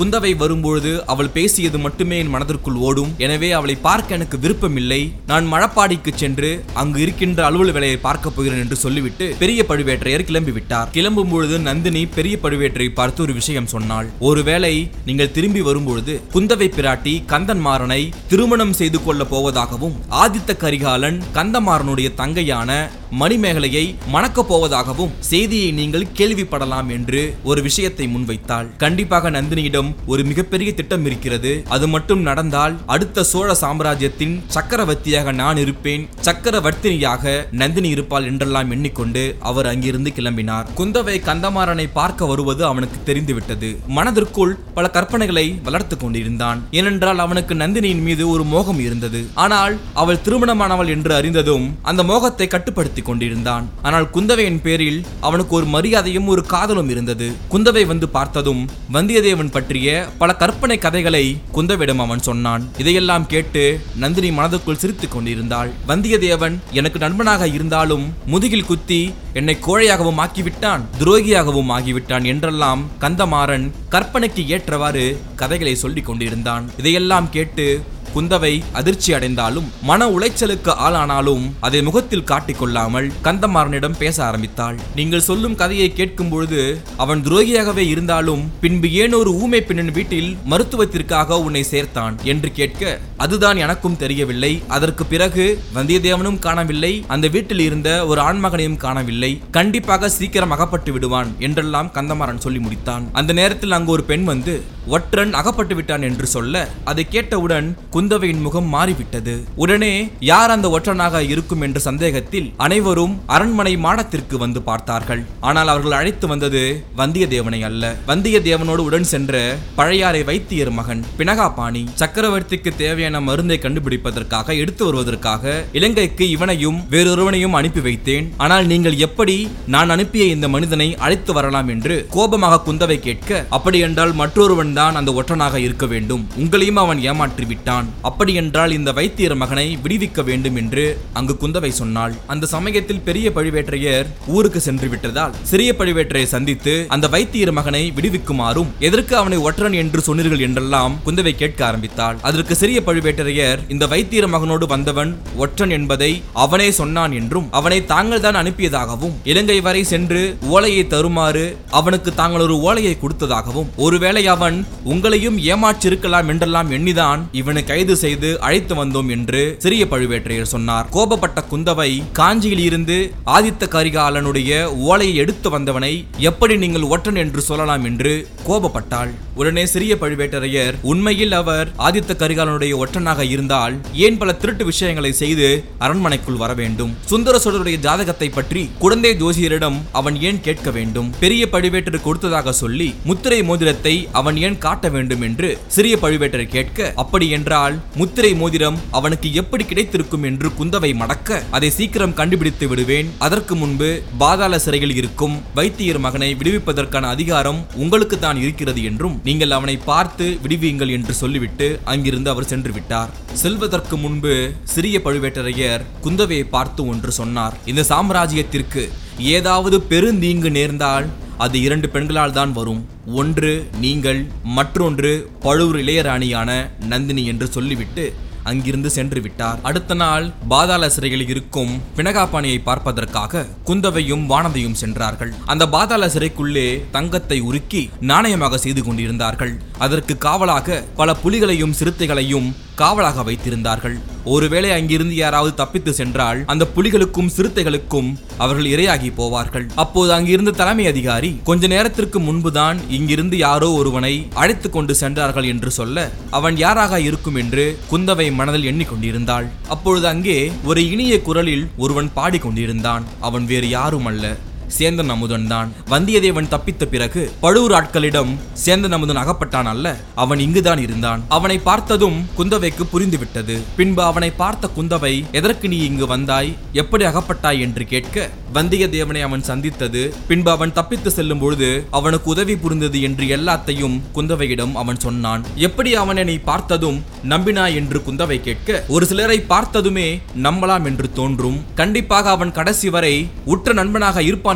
குந்தவை வரும்பொழுது அவள் பேசியது மட்டுமே என் மனதிற்குள் ஓடும் எனவே அவளை பார்க்க எனக்கு விருப்பமில்லை நான் மழப்பாடிக்கு சென்று அங்கு இருக்கின்ற அலுவல் வேலையை பார்க்க போகிறேன் என்று சொல்லிவிட்டு பெரிய பழுவேற்றையர் கிளம்பி விட்டார் கிளம்பும் பொழுது நந்தினி பெரிய பழுவேற்றை பார்த்து ஒரு விஷயம் சொன்னாள் ஒருவேளை நீங்கள் திரும்பி வரும்பொழுது குந்தவை பிராட்டி கந்தன்மாறனை திருமணம் செய்து கொள்ள போவதாகவும் ஆதித்த கரிகாலன் கந்தமாறனுடைய தங்கையான மணிமேகலையை மணக்கப் போவதாகவும் செய்தியை நீங்கள் கேள்விப்படலாம் என்று ஒரு விஷயத்தை முன்வைத்தாள் கண்டிப்பாக நந்தினியிடம் ஒரு மிகப்பெரிய திட்டம் இருக்கிறது அது மட்டும் நடந்தால் அடுத்த சோழ சாம்ராஜ்யத்தின் சக்கரவர்த்தியாக நான் இருப்பேன் சக்கரவர்த்தினியாக நந்தினி இருப்பாள் என்றெல்லாம் எண்ணிக்கொண்டு அவர் அங்கிருந்து கிளம்பினார் குந்தவை கந்தமாறனை பார்க்க வருவது அவனுக்கு தெரிந்துவிட்டது மனதிற்குள் பல கற்பனைகளை வளர்த்து கொண்டிருந்தான் ஏனென்றால் அவனுக்கு நந்தினியின் மீது ஒரு மோகம் இருந்தது ஆனால் அவள் திருமணமானவள் என்று அறிந்ததும் அந்த மோகத்தை கட்டுப்படுத்திக் கொண்டிருந்தான் ஆனால் குந்தவையின் பேரில் அவனுக்கு ஒரு மரியாதையும் ஒரு காதலும் இருந்தது குந்தவை வந்து பார்த்ததும் வந்தியத்தேவன் பற்றிய பல கற்பனை கதைகளை குந்தவிடம் அவன் சொன்னான் இதையெல்லாம் கேட்டு நந்தினி மனதுக்குள் சிரித்துக் கொண்டிருந்தாள் வந்தியத்தேவன் எனக்கு நண்பனாக இருந்தாலும் முதுகில் குத்தி என்னை கோழையாகவும் ஆக்கிவிட்டான் துரோகியாகவும் ஆகிவிட்டான் என்றெல்லாம் கந்தமாறன் கற்பனைக்கு ஏற்றவாறு கதைகளை சொல்லிக் கொண்டிருந்தான் இதையெல்லாம் கேட்டு குந்தவை அதிர்ச்சி அடைந்தாலும் மன உளைச்சலுக்கு ஆளானாலும் அதை முகத்தில் காட்டிக்கொள்ளாமல் கந்தமாறனிடம் பேச ஆரம்பித்தாள் நீங்கள் சொல்லும் கதையை கேட்கும் பொழுது அவன் துரோகியாகவே இருந்தாலும் பின்பு ஏன் ஒரு ஊமை பெண்ணின் வீட்டில் மருத்துவத்திற்காக உன்னை சேர்த்தான் என்று கேட்க அதுதான் எனக்கும் தெரியவில்லை அதற்கு பிறகு வந்தியத்தேவனும் காணவில்லை அந்த வீட்டில் இருந்த ஒரு ஆண்மகனையும் காணவில்லை கண்டிப்பாக சீக்கிரம் அகப்பட்டு விடுவான் என்றெல்லாம் கந்தமாறன் சொல்லி முடித்தான் அந்த நேரத்தில் அங்கு ஒரு பெண் வந்து ஒற்றன் அகப்பட்டு விட்டான் என்று சொல்ல அதை கேட்டவுடன் குந்தவையின் முகம் மாறிவிட்டது உடனே யார் அந்த ஒற்றனாக இருக்கும் என்ற சந்தேகத்தில் அனைவரும் அரண்மனை மாடத்திற்கு வந்து பார்த்தார்கள் ஆனால் அவர்கள் அழைத்து வந்தது வந்தியத்தேவனை அல்ல வந்தியத்தேவனோடு உடன் சென்ற பழையாறை வைத்தியர் மகன் பினகாபாணி சக்கரவர்த்திக்கு தேவையான மருந்தை கண்டுபிடிப்பதற்காக எடுத்து வருவதற்காக இலங்கைக்கு இவனையும் வேறொருவனையும் அனுப்பி வைத்தேன் ஆனால் நீங்கள் எப்படி நான் அனுப்பிய இந்த மனிதனை அழைத்து வரலாம் என்று கோபமாக குந்தவை கேட்க அப்படி என்றால் மற்றொருவன் தான் அந்த ஒற்றனாக இருக்க வேண்டும் உங்களையும் அவன் ஏமாற்றி விட்டான் அப்படி என்றால் இந்த வைத்தியர் மகனை விடுவிக்க வேண்டும் என்று அங்கு குந்தவை சொன்னாள் அந்த சமயத்தில் பெரிய பழுவேற்றையர் ஊருக்கு சென்று விட்டதால் சிறிய பழுவேற்றையை சந்தித்து அந்த வைத்தியர் மகனை விடுவிக்குமாறும் எதற்கு அவனை ஒற்றன் என்று சொன்னீர்கள் என்றெல்லாம் குந்தவை கேட்க ஆரம்பித்தாள் அதற்கு சிறிய பழுவேட்டரையர் இந்த வைத்தியர் மகனோடு வந்தவன் ஒற்றன் என்பதை அவனே சொன்னான் என்றும் அவனை தாங்கள் தான் அனுப்பியதாகவும் இலங்கை வரை சென்று ஓலையை தருமாறு அவனுக்கு தாங்கள் ஒரு ஓலையை கொடுத்ததாகவும் ஒருவேளை அவன் உங்களையும் ஏமாற்றிருக்கலாம் என்றெல்லாம் எண்ணிதான் இவனை கைது செய்து அழைத்து வந்தோம் என்று சிறிய பழுவேற்றையர் சொன்னார் கோபப்பட்ட குந்தவை காஞ்சியில் இருந்து ஆதித்த கரிகாலனுடைய ஓலையை எடுத்து வந்தவனை எப்படி நீங்கள் ஒற்றன் என்று சொல்லலாம் என்று கோபப்பட்டாள் உடனே சிறிய பழுவேட்டரையர் உண்மையில் அவர் ஆதித்த கரிகாலனுடைய ஒற்றனாக இருந்தால் ஏன் பல திருட்டு விஷயங்களை செய்து அரண்மனைக்குள் வர வேண்டும் சுந்தர சோழருடைய ஜாதகத்தை பற்றி குழந்தை ஜோசியரிடம் அவன் ஏன் கேட்க வேண்டும் பெரிய பழுவேட்டர் கொடுத்ததாக சொல்லி முத்திரை மோதிரத்தை அவன் ஏன் காட்ட வேண்டும் என்று சிறிய பழுவேட்டரை கேட்க அப்படி என்றால் முத்திரை மோதிரம் அவனுக்கு எப்படி கிடைத்திருக்கும் என்று குந்தவை மடக்க அதை சீக்கிரம் கண்டுபிடித்து விடுவேன் அதற்கு முன்பு பாதாள சிறையில் இருக்கும் வைத்தியர் மகனை விடுவிப்பதற்கான அதிகாரம் உங்களுக்கு தான் இருக்கிறது என்றும் நீங்கள் அவனை பார்த்து விடுவியுங்கள் என்று சொல்லிவிட்டு அங்கிருந்து அவர் சென்று விட்டார் செல்வதற்கு முன்பு சிறிய பழுவேட்டரையர் குந்தவையை பார்த்து ஒன்று சொன்னார் இந்த சாம்ராஜ்யத்திற்கு ஏதாவது பெருந்தீங்கு நேர்ந்தால் அது இரண்டு பெண்களால் தான் வரும் ஒன்று நீங்கள் மற்றொன்று பழுவூர் இளையராணியான நந்தினி என்று சொல்லிவிட்டு அங்கிருந்து சென்று விட்டார் அடுத்த நாள் பாதாள சிறையில் இருக்கும் பினகாபாணியை பார்ப்பதற்காக குந்தவையும் வானதியும் சென்றார்கள் அந்த பாதாள சிறைக்குள்ளே தங்கத்தை உருக்கி நாணயமாக செய்து கொண்டிருந்தார்கள் அதற்கு காவலாக பல புலிகளையும் சிறுத்தைகளையும் காவலாக வைத்திருந்தார்கள் ஒருவேளை அங்கிருந்து யாராவது தப்பித்து சென்றால் அந்த புலிகளுக்கும் சிறுத்தைகளுக்கும் அவர்கள் இரையாகி போவார்கள் அப்போது அங்கிருந்த தலைமை அதிகாரி கொஞ்ச நேரத்திற்கு முன்புதான் இங்கிருந்து யாரோ ஒருவனை அழைத்து கொண்டு சென்றார்கள் என்று சொல்ல அவன் யாராக இருக்கும் என்று குந்தவை மனதில் எண்ணிக்கொண்டிருந்தாள் அப்பொழுது அங்கே ஒரு இனிய குரலில் ஒருவன் பாடிக்கொண்டிருந்தான் அவன் வேறு யாரும் அல்ல சேந்தன் அமுதன் தான் வந்தியத்தேவன் தப்பித்த பிறகு பழுவூர் ஆட்களிடம் சேந்தன் அமுதன் அகப்பட்டான் அல்ல அவன் இங்குதான் இருந்தான் அவனை பார்த்ததும் குந்தவைக்கு புரிந்துவிட்டது பின்பு அவனை பார்த்த குந்தவை எதற்கு நீ இங்கு வந்தாய் எப்படி அகப்பட்டாய் என்று கேட்க வந்தியத்தேவனை அவன் சந்தித்தது பின்பு அவன் தப்பித்து செல்லும் பொழுது அவனுக்கு உதவி புரிந்தது என்று எல்லாத்தையும் குந்தவையிடம் அவன் சொன்னான் எப்படி அவனை நீ பார்த்ததும் நம்பினாய் என்று குந்தவை கேட்க ஒரு சிலரை பார்த்ததுமே நம்பலாம் என்று தோன்றும் கண்டிப்பாக அவன் கடைசி வரை உற்ற நண்பனாக இருப்பான்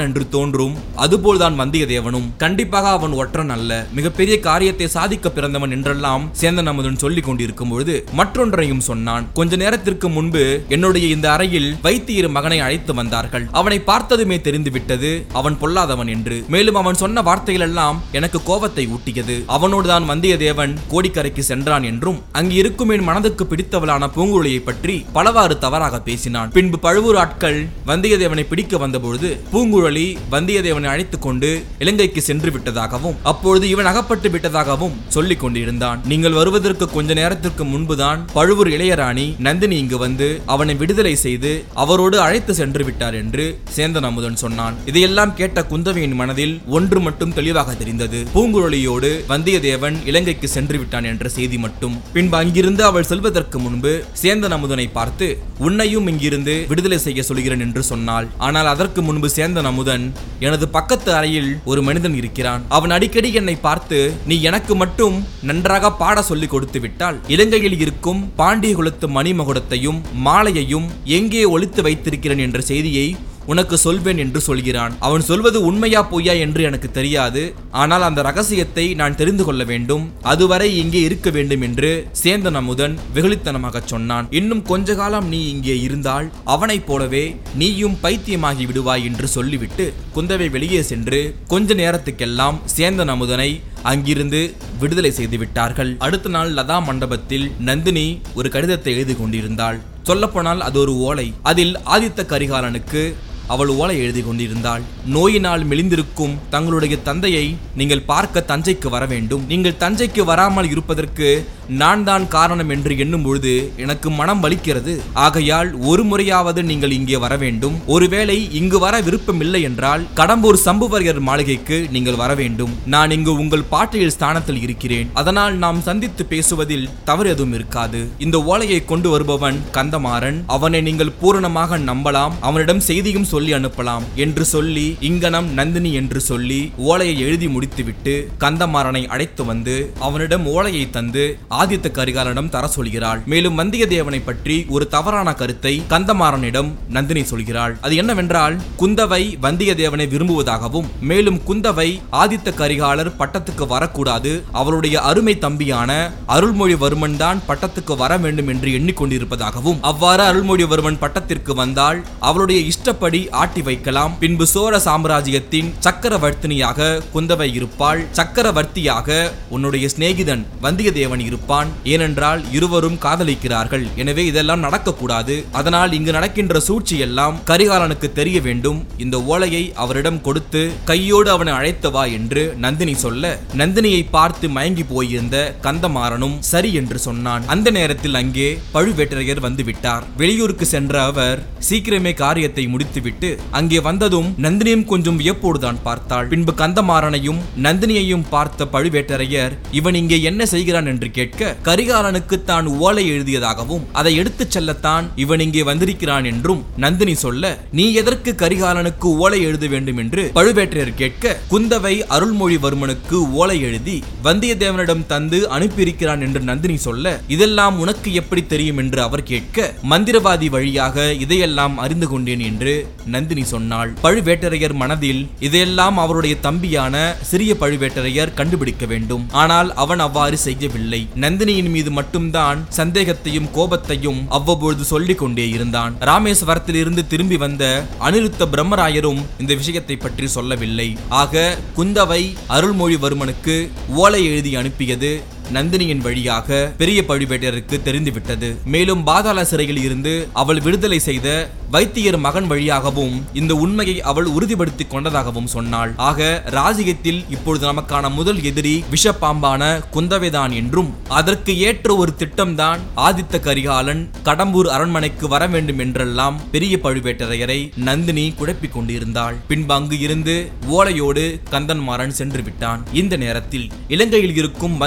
என்று தோன்றும் அதுபோல்தான் வந்தியத்தேவனும் கண்டிப்பாக அவன் ஒற்றன் அல்ல மிகப்பெரிய காரியத்தை சாதிக்க பிறந்தவன் என்றெல்லாம் சேந்தன் அமுதன் சொல்லிக் கொண்டிருக்கும் பொழுது மற்றொன்றையும் சொன்னான் கொஞ்ச நேரத்திற்கு முன்பு என்னுடைய இந்த அறையில் வைத்தியர் மகனை அழைத்து வந்தார்கள் அவனை பார்த்ததுமே தெரிந்துவிட்டது அவன் பொல்லாதவன் என்று மேலும் அவன் சொன்ன வார்த்தைகள் எல்லாம் எனக்கு கோபத்தை ஊட்டியது அவனோடு தான் வந்தியத்தேவன் கோடிக்கரைக்கு சென்றான் என்றும் அங்கு இருக்கும் என் மனதுக்கு பிடித்தவளான பூங்குழலியை பற்றி பலவாறு தவறாக பேசினான் பின்பு பழுவூர் ஆட்கள் வந்தியத்தேவனை பிடிக்க வந்தபொழுது பூங்குழலி வந்தியத்தேவனை அழைத்துக் கொண்டு இலங்கைக்கு சென்று விட்டதாகவும் அப்பொழுது இவன் அகப்பட்டு விட்டதாகவும் சொல்லிக் கொண்டிருந்தான் நீங்கள் வருவதற்கு கொஞ்ச நேரத்திற்கு முன்புதான் பழுவூர் இளையராணி நந்தினி இங்கு வந்து அவனை விடுதலை செய்து அவரோடு அழைத்து சென்று விட்டார் என்று சேந்தன் அமுதன் சொன்னான் இதையெல்லாம் கேட்ட குந்தவையின் மனதில் ஒன்று மட்டும் தெளிவாக தெரிந்தது பூங்குழலியோடு வந்தியத்தேவன் இலங்கைக்கு சென்று விட்டான் என்ற செய்தி மட்டும் பின்பு அங்கிருந்து அவள் செல்வதற்கு முன்பு சேந்தன் அமுதனை பார்த்து உன்னையும் இங்கிருந்து விடுதலை செய்ய சொல்கிறேன் என்று சொன்னாள் ஆனால் அதற்கு முன்பு சேந்தன் அமுதன் எனது பக்கத்து அறையில் ஒரு மனிதன் இருக்கிறான் அவன் அடிக்கடி என்னை பார்த்து நீ எனக்கு மட்டும் நன்றாக பாட சொல்லி கொடுத்து விட்டால் இலங்கையில் இருக்கும் பாண்டிய குலத்து மணிமகுடத்தையும் மாலையையும் எங்கே ஒளித்து வைத்திருக்கிறேன் என்ற செய்தியை உனக்கு சொல்வேன் என்று சொல்கிறான் அவன் சொல்வது உண்மையா பொய்யா என்று எனக்கு தெரியாது ஆனால் அந்த ரகசியத்தை நான் தெரிந்து கொள்ள வேண்டும் அதுவரை இங்கே இருக்க வேண்டும் என்று சேந்தன் அமுதன் வெகுளித்தனமாக சொன்னான் இன்னும் கொஞ்ச காலம் நீ இங்கே இருந்தால் அவனைப் போலவே நீயும் பைத்தியமாகி விடுவாய் என்று சொல்லிவிட்டு குந்தவை வெளியே சென்று கொஞ்ச நேரத்துக்கெல்லாம் சேந்தன் அமுதனை அங்கிருந்து விடுதலை செய்து விட்டார்கள் அடுத்த நாள் லதா மண்டபத்தில் நந்தினி ஒரு கடிதத்தை எழுதி கொண்டிருந்தாள் சொல்லப்போனால் அது ஒரு ஓலை அதில் ஆதித்த கரிகாலனுக்கு அவள் ஓலை எழுதி கொண்டிருந்தாள் நோயினால் மெலிந்திருக்கும் தங்களுடைய தந்தையை நீங்கள் பார்க்க தஞ்சைக்கு வர வேண்டும் நீங்கள் தஞ்சைக்கு வராமல் இருப்பதற்கு நான் தான் காரணம் என்று எண்ணும் பொழுது எனக்கு மனம் வலிக்கிறது ஆகையால் ஒரு முறையாவது நீங்கள் இங்கே வர வேண்டும் ஒருவேளை இங்கு வர விருப்பமில்லை என்றால் கடம்பூர் சம்புவரையர் மாளிகைக்கு நீங்கள் வர வேண்டும் நான் இங்கு உங்கள் பாட்டியல் ஸ்தானத்தில் இருக்கிறேன் அதனால் நாம் சந்தித்து பேசுவதில் தவறு எதுவும் இருக்காது இந்த ஓலையை கொண்டு வருபவன் கந்தமாறன் அவனை நீங்கள் பூரணமாக நம்பலாம் அவனிடம் செய்தியும் சொல்லி அனுப்பலாம் என்று சொல்லி இங்கனம் நந்தினி என்று சொல்லி ஓலையை எழுதி முடித்துவிட்டு கந்தமாறனை அழைத்து வந்து அவனிடம் ஓலையை தந்து ஆதித்த கரிகாலனிடம் தர சொல்கிறாள் மேலும் வந்தியத்தேவனை பற்றி ஒரு தவறான கருத்தை கந்தமாறனிடம் நந்தினி சொல்கிறாள் அது என்னவென்றால் குந்தவை வந்தியத்தேவனை விரும்புவதாகவும் மேலும் குந்தவை ஆதித்த கரிகாலர் பட்டத்துக்கு வரக்கூடாது அவளுடைய அருமை தம்பியான அருள்மொழிவர்மன் தான் பட்டத்துக்கு வர வேண்டும் என்று எண்ணிக்கொண்டிருப்பதாகவும் அவ்வாறு அருள்மொழிவர்மன் பட்டத்திற்கு வந்தால் அவளுடைய இஷ்டப்படி ஆட்டி வைக்கலாம் பின்பு சோழ சாம்ராஜ்யத்தின் சக்கரவர்த்தினியாக குந்தவை இருப்பாள் சக்கரவர்த்தியாக உன்னுடைய சிநேகிதன் வந்தியத்தேவன் இருப்பான் ஏனென்றால் இருவரும் காதலிக்கிறார்கள் எனவே இதெல்லாம் நடக்கக்கூடாது அதனால் இங்கு நடக்கின்ற சூழ்ச்சி எல்லாம் கரிகாலனுக்கு தெரிய வேண்டும் இந்த ஓலையை அவரிடம் கொடுத்து கையோடு அவனை அழைத்து வா என்று நந்தினி சொல்ல நந்தினியை பார்த்து மயங்கி போயிருந்த கந்தமாறனும் சரி என்று சொன்னான் அந்த நேரத்தில் அங்கே பழுவேட்டரையர் வந்து விட்டார் வெளியூருக்கு சென்ற அவர் சீக்கிரமே காரியத்தை முடித்துவிட்டு அங்கே வந்ததும் நந்தினியும் கொஞ்சம் வியப்போடுதான் பார்த்தாள் பின்பு கந்தமாறனையும் நந்தினியையும் பார்த்த பழுவேட்டரையர் இவன் இங்கே என்ன செய்கிறான் என்று கேட்க கரிகாலனுக்கு தான் ஓலை எழுதியதாகவும் அதை எடுத்துச் செல்லத்தான் இவன் இங்கே வந்திருக்கிறான் என்றும் நந்தினி சொல்ல நீ எதற்கு கரிகாலனுக்கு ஓலை எழுத வேண்டும் என்று பழுவேட்டரையர் கேட்க குந்தவை அருள்மொழிவர்மனுக்கு ஓலை எழுதி வந்தியத்தேவனிடம் தந்து அனுப்பியிருக்கிறான் என்று நந்தினி சொல்ல இதெல்லாம் உனக்கு எப்படி தெரியும் என்று அவர் கேட்க மந்திரவாதி வழியாக இதையெல்லாம் அறிந்து கொண்டேன் என்று நந்தினி சொன்னாள் பழுவேட்டரையர் மனதில் இதையெல்லாம் அவருடைய தம்பியான சிறிய பழுவேட்டரையர் கண்டுபிடிக்க வேண்டும் ஆனால் அவன் அவ்வாறு செய்யவில்லை நந்தினியின் மீது மட்டும்தான் சந்தேகத்தையும் கோபத்தையும் அவ்வப்பொழுது சொல்லிக் கொண்டே இருந்தான் ராமேஸ்வரத்தில் இருந்து திரும்பி வந்த அனிருத்த பிரம்மராயரும் இந்த விஷயத்தை பற்றி சொல்லவில்லை ஆக குந்தவை அருள்மொழிவர்மனுக்கு ஓலை எழுதி அனுப்பியது நந்தினியின் வழியாக பெரிய பழுவேட்டருக்கு தெரிந்துவிட்டது மேலும் பாதாள சிறையில் இருந்து அவள் விடுதலை செய்த வைத்தியர் மகன் வழியாகவும் இந்த உண்மையை அவள் உறுதிப்படுத்திக் கொண்டதாகவும் சொன்னாள் ஆக ராஜ்யத்தில் இப்பொழுது நமக்கான முதல் எதிரி விஷப்பாம்பான குந்தவைதான் என்றும் அதற்கு ஏற்ற ஒரு திட்டம்தான் ஆதித்த கரிகாலன் கடம்பூர் அரண்மனைக்கு வர வேண்டும் என்றெல்லாம் பெரிய பழுவேட்டரையரை நந்தினி குழப்பிக் கொண்டிருந்தாள் பின்பு அங்கு இருந்து ஓலையோடு கந்தன்மாறன் சென்று விட்டான் இந்த நேரத்தில் இலங்கையில் இருக்கும் வந்தியத்தேவனை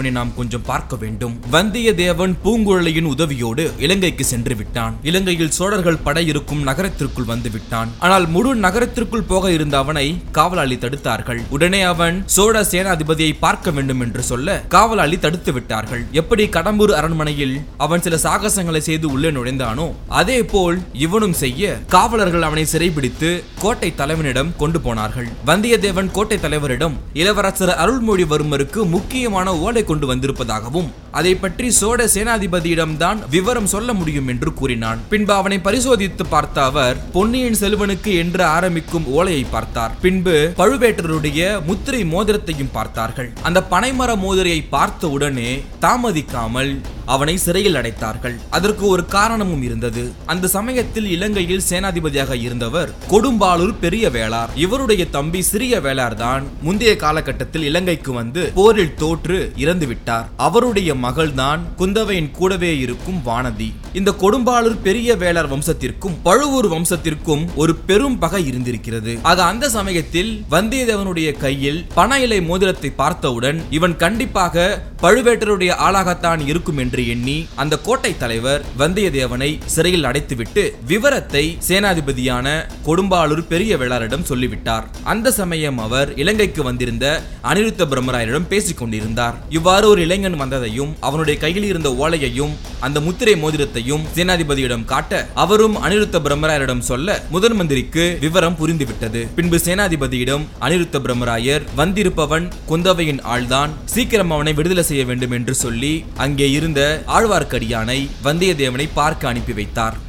வந்தியத்தேவனை நாம் கொஞ்சம் பார்க்க வேண்டும் வந்தியத்தேவன் பூங்குழலியின் உதவியோடு இலங்கைக்கு சென்று விட்டான் இலங்கையில் சோழர்கள் படை இருக்கும் நகரத்திற்குள் வந்து விட்டான் ஆனால் முழு நகரத்திற்குள் போக இருந்த அவனை காவலாளி தடுத்தார்கள் உடனே அவன் சோழ சேனாதிபதியை பார்க்க வேண்டும் என்று சொல்ல காவலாளி தடுத்து விட்டார்கள் எப்படி கடம்பூர் அரண்மனையில் அவன் சில சாகசங்களை செய்து உள்ளே நுழைந்தானோ அதே போல் இவனும் செய்ய காவலர்கள் அவனை சிறைபிடித்து கோட்டை தலைவனிடம் கொண்டு போனார்கள் வந்தியத்தேவன் கோட்டை தலைவரிடம் இளவரசர் அருள்மொழிவர்மருக்கு முக்கியமான ஓலை கொண்டு வந்திருப்பதாகவும் அதை பற்றி சோழ சேனாதிபதியிடம் தான் விவரம் சொல்ல முடியும் என்று கூறினான் பின்பு அவனை பரிசோதித்து பார்த்த அவர் பொன்னியின் செல்வனுக்கு என்று ஆரம்பிக்கும் ஓலையை பார்த்தார் பின்பு பழுவேட்டருடைய முத்திரை மோதிரத்தையும் பார்த்தார்கள் அந்த பனைமர மோதிரையை பார்த்த உடனே தாமதிக்காமல் அவனை சிறையில் அடைத்தார்கள் அதற்கு ஒரு காரணமும் இருந்தது அந்த சமயத்தில் இலங்கையில் சேனாதிபதியாக இருந்தவர் கொடும்பாளூர் பெரிய வேளார் இவருடைய தம்பி சிறிய வேளார் தான் முந்தைய காலகட்டத்தில் இலங்கைக்கு வந்து போரில் தோற்று இறந்து விட்டார் அவருடைய மகள்தான் குந்தவையின் கூடவே இருக்கும் வானதி இந்த கொடும்பாளூர் பெரிய வேளார் வம்சத்திற்கும் பழுவூர் வம்சத்திற்கும் ஒரு பெரும் பகை இருந்திருக்கிறது ஆக அந்த சமயத்தில் வந்தியத்தேவனுடைய கையில் பண இலை மோதிரத்தை பார்த்தவுடன் இவன் கண்டிப்பாக பழுவேட்டருடைய ஆளாகத்தான் இருக்கும் என்று எண்ணி அந்த கோட்டை தலைவர் வந்தியத்தேவனை சிறையில் அடைத்துவிட்டு விவரத்தை சேனாதிபதியான கொடும்பாளூர் பெரிய வேளாரிடம் சொல்லிவிட்டார் அந்த சமயம் அவர் இலங்கைக்கு வந்திருந்த அனிருத்த பிரம்மராயரிடம் பேசிக் கொண்டிருந்தார் இவ்வாறு ஒரு இளைஞன் வந்ததையும் அவனுடைய கையில் இருந்த ஓலையையும் அந்த முத்திரை மோதிரத்தையும் சேனாதிபதியிடம் காட்ட அவரும் அனிருத்த பிரம்மராயரிடம் சொல்ல முதன் மந்திரிக்கு விவரம் புரிந்துவிட்டது பின்பு சேனாதிபதியிடம் அனிருத்த பிரம்மராயர் வந்திருப்பவன் குந்தவையின் ஆள்தான் சீக்கிரம் அவனை விடுதலை செய்ய வேண்டும் என்று சொல்லி அங்கே இருந்த ஆழ்வார்க்கடியானை வந்தியத்தேவனை பார்க்க அனுப்பி வைத்தார்